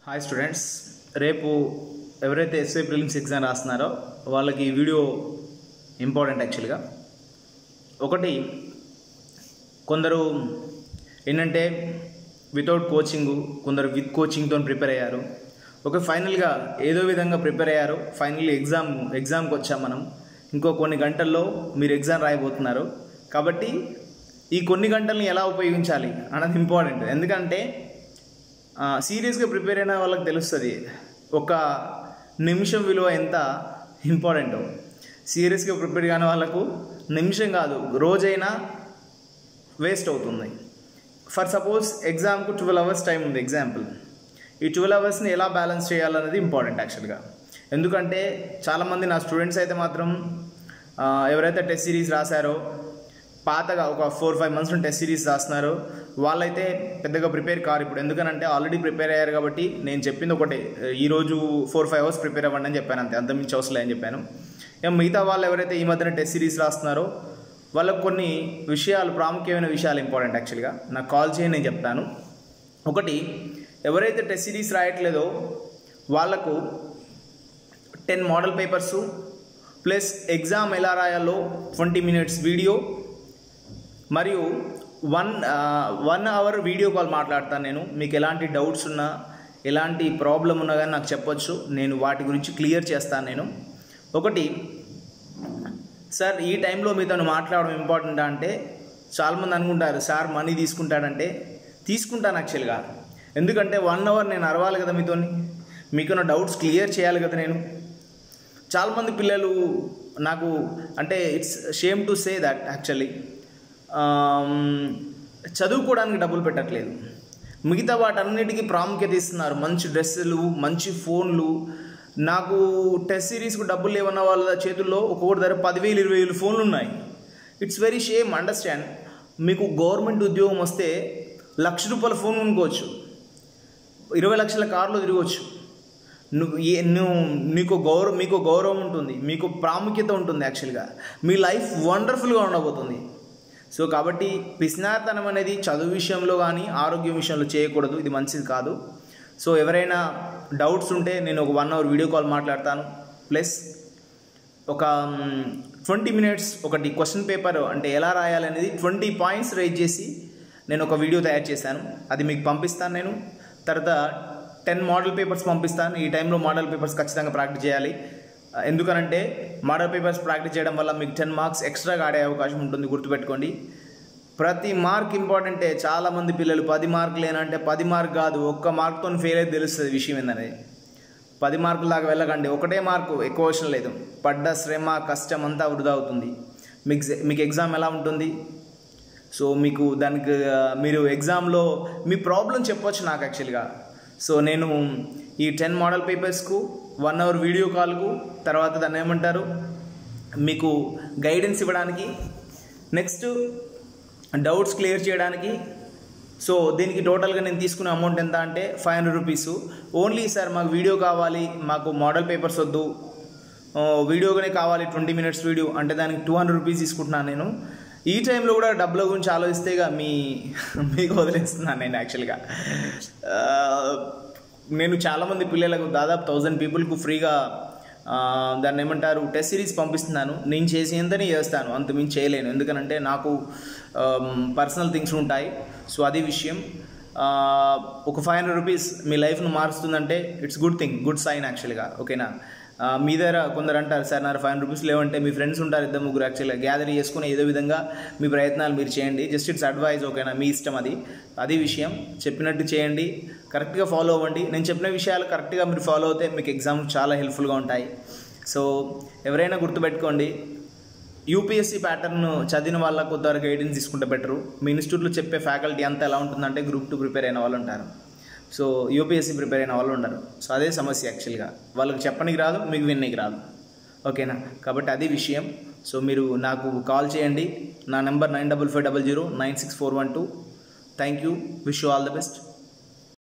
hi students రేపు ఎవరైతే SI prelims exam రాస్తున్నారో వాళ్ళకి ఈ వీడియో ఇంపార్టెంట్ యాక్చువల్గా ఒకటి కొందరు ఏంటంటే వితౌట్ కోచింగ్ కొందరు విత్ కోచింగ్తో ప్రిపేర్ అయ్యారు ఒక ఫైనల్గా ఏదో విధంగా ప్రిపేర్ అయ్యారు ఫైనల్ ఎగ్జామ్ ఎగ్జామ్కి వచ్చాం మనం ఇంకో కొన్ని గంటల్లో మీరు ఎగ్జామ్ రాయబోతున్నారు కాబట్టి ఈ కొన్ని గంటల్ని ఎలా ఉపయోగించాలి అన్నది ఇంపార్టెంట్ ఎందుకంటే సీరియస్గా ప్రిపేర్ అయిన వాళ్ళకి తెలుస్తుంది ఒక నిమిషం విలువ ఎంత ఇంపార్టెంటో సీరియస్గా ప్రిపేర్ కాని వాళ్ళకు నిమిషం కాదు రోజైనా వేస్ట్ అవుతుంది ఫర్ సపోజ్ ఎగ్జామ్కు ట్వెల్వ్ అవర్స్ టైం ఉంది ఎగ్జాంపుల్ ఈ ట్వెల్వ్ అవర్స్ని ఎలా బ్యాలెన్స్ చేయాలన్నది ఇంపార్టెంట్ యాక్చువల్గా ఎందుకంటే చాలామంది నా స్టూడెంట్స్ అయితే మాత్రం ఆ, ఎవరైతే టెస్ట్ సిరీస్ రాశారో పాతగా ఒక four five months test series రాస్తున్నారు వాళ్ళైతే పెద్దగా ప్రిపేర్ కారు ఇప్పుడు ఎందుకనంటే ఆల్రెడీ ప్రిపేర్ అయ్యారు కాబట్టి నేను చెప్పింది ఒకటే ఈరోజు ఫోర్ ఫైవ్ అవర్స్ ప్రిపేర్ అవ్వండి అని చెప్పాను అంతే అంతమించి అవసరం లేదని చెప్పాను ఇక మిగతా వాళ్ళు ఎవరైతే ఈ మధ్యన టెస్ట్ సిరీస్ రాస్తున్నారో వాళ్ళకు కొన్ని విషయాలు ప్రాముఖ్యమైన విషయాలు ఇంపార్టెంట్ యాక్చువల్గా నాకు కాల్ చేయండి నేను చెప్తాను ఒకటి ఎవరైతే టెస్ట్ సిరీస్ రాయట్లేదో వాళ్ళకు ten model papers plus exam ఎలా రాయాలో ట్వంటీ మినిట్స్ వీడియో మరియు one one hour video call మాట్లాడతాను నేను మీకు ఎలాంటి డౌట్స్ ఉన్నా ఎలాంటి ప్రాబ్లం ఉన్నా కానీ నాకు చెప్పొచ్చు నేను వాటి గురించి క్లియర్ చేస్తాను నేను ఒకటి సార్ ఈ టైంలో మీతో మాట్లాడడం ఇంపార్టెంట్ అంటే చాలామంది అనుకుంటారు సార్ మనీ తీసుకుంటాడంటే తీసుకుంటాను యాక్చువల్గా ఎందుకంటే వన్ అవర్ నేను అరవాలి కదా మీతోని మీకున్న డౌట్స్ క్లియర్ చేయాలి కదా నేను చాలామంది పిల్లలు నాకు అంటే it's shame to say that actually చదువుకోవడానికి డబ్బులు పెట్టట్లేదు మిగతా వాటన్నిటికీ ప్రాముఖ్యత ఇస్తున్నారు మంచి డ్రెస్సులు మంచి ఫోన్లు నాకు టెస్ట్ సిరీస్కు డబ్బులు లేవన్న వాళ్ళ చేతుల్లో ఒక్కొక్కటి ధర పదివేలు ఇరవై వేలు ఫోన్లు ఉన్నాయి ఇట్స్ వెరీ షేమ్ అండర్స్టాండ్ మీకు గవర్నమెంట్ ఉద్యోగం వస్తే లక్ష రూపాయల ఫోన్ కొనుక్కోవచ్చు ఇరవై లక్షల కార్లో తిరగవచ్చు నువ్వు ఏ నువ్వు నీకు గౌరవం మీకు గౌరవం ఉంటుంది మీకు ప్రాముఖ్యత ఉంటుంది యాక్చువల్గా మీ లైఫ్ వండర్ఫుల్గా ఉండబోతుంది సో కాబట్టి పిసినార్తనం అనేది చదువు విషయంలో కానీ ఆరోగ్యం విషయంలో చేయకూడదు ఇది మంచిది కాదు సో ఎవరైనా డౌట్స్ ఉంటే నేను ఒక వన్ అవర్ వీడియో కాల్ మాట్లాడతాను ప్లస్ ఒక ట్వంటీ మినిట్స్ ఒకటి క్వశ్చన్ పేపర్ అంటే ఎలా రాయాలనేది ట్వంటీ పాయింట్స్ రైజ్ చేసి నేను ఒక వీడియో తయారు చేశాను అది మీకు పంపిస్తాను నేను తర్వాత టెన్ మోడల్ పేపర్స్ పంపిస్తాను ఈ టైంలో మోడల్ పేపర్స్ ఖచ్చితంగా ప్రాక్టీస్ చేయాలి ఎందుకనంటే మోడల్ పేపర్స్ ప్రాక్టీస్ చేయడం వల్ల మీకు టెన్ మార్క్స్ ఎక్స్ట్రాగా ఆడే అవకాశం ఉంటుంది గుర్తుపెట్టుకోండి ప్రతి మార్క్ ఇంపార్టెంటే చాలామంది పిల్లలు పది మార్కులు ఏనంటే పది మార్క్ కాదు ఒక్క మార్క్తో ఫెయిల్ అయితే తెలుస్తుంది విషయం ఏందనేది పది మార్కుల దాకా వెళ్ళకండి ఒకటే మార్కు ఎక్కువ అవసరం లేదు పడ్డ శ్రమ కష్టం అంతా వృధా అవుతుంది మీకు మీకు ఎగ్జామ్ ఎలా ఉంటుంది సో మీకు దానికి ఆ, మీరు ఎగ్జామ్లో మీ ప్రాబ్లం చెప్పొచ్చు నాకు యాక్చువల్గా సో నేను ఈ టెన్ మోడల్ పేపర్స్కు వన్ అవర్ వీడియో కాల్కు తర్వాత దాన్ని ఏమంటారు మీకు గైడెన్స్ ఇవ్వడానికి నెక్స్ట్ డౌట్స్ క్లియర్ చేయడానికి సో దీనికి టోటల్గా నేను తీసుకునే అమౌంట్ ఎంత అంటే five hundred rupees only sir మాకు వీడియో కావాలి మాకు మోడల్ పేపర్స్ వద్దు ఆ, వీడియోగానే కావాలి ట్వంటీ మినిట్స్ వీడియో అంటే దానికి టూ హండ్రెడ్ రూపీస్ తీసుకుంటున్నాను నేను ఈ టైంలో కూడా డబ్బుల గురించి ఆలోచిస్తేగా మీ మీకు వదిలేస్తున్నాను నేను యాక్చువల్గా ఆ, నేను చాలామంది పిల్లలకు దాదాపు థౌజండ్ పీపుల్కు ఫ్రీగా ఆ, దాన్ని ఏమంటారు టెస్ట్ సిరీస్ పంపిస్తున్నాను నేను చేసేంతనే చేస్తాను అంత మించి చేయలేను ఎందుకనంటే నాకు పర్సనల్ థింగ్స్ ఉంటాయి సో అది విషయం ఆ, ఒక ఫైవ్ హండ్రెడ్ రూపీస్ మీ లైఫ్ను మారుస్తుందంటే it's good thing good sign యాక్చువల్గా ఓకేనా ఆ, మీ దగ్గర కొందరు అంటారు సార్ నా ఫైవ్ హండ్రెడ్ రూపీస్ లేవంటే మీ ఫ్రెండ్స్ ఉంటారు ఇద్దరు ముగ్గురు యాక్చువల్గా గ్యాదర్ చేసుకుని ఏదో విధంగా మీ ప్రయత్నాలు మీరు చేయండి జస్ట్ ఇట్స్ అడ్వైజ్ ఓకేనా మీ ఇష్టం అది అది విషయం చెప్పినట్టు చేయండి కరెక్ట్గా ఫాలో అవ్వండి నేను చెప్పిన విషయాలు కరెక్ట్గా మీరు ఫాలో అవుతే మీకు ఎగ్జామ్ చాలా హెల్ప్ఫుల్గా ఉంటాయి సో ఎవరైనా గుర్తుపెట్టుకోండి యూపీఎస్సీ ప్యాటర్న్ చదివిన వాళ్ళకు కొద్దిగా గైడెన్స్ తీసుకుంటే బెటరు మీ ఇన్స్టిట్యూట్లో చెప్పే ఫ్యాకల్టీ అంతా ఎలా ఉంటుందంటే గ్రూప్ టూ ప్రిపేర్ అయిన వాళ్ళు ఉంటారు సో యూపీఎస్సీ ప్రిపేర్ అయిన వాళ్ళు ఉండరు సో అదే సమస్య యాక్చువల్గా వాళ్ళకి చెప్పనికి రాదు మీకు విన్నీకి రాదు ఓకేనా కాబట్టి అది విషయం సో మీరు నాకు కాల్ చేయండి నా number nine double five double zero nine six four one two thank you wish you all the best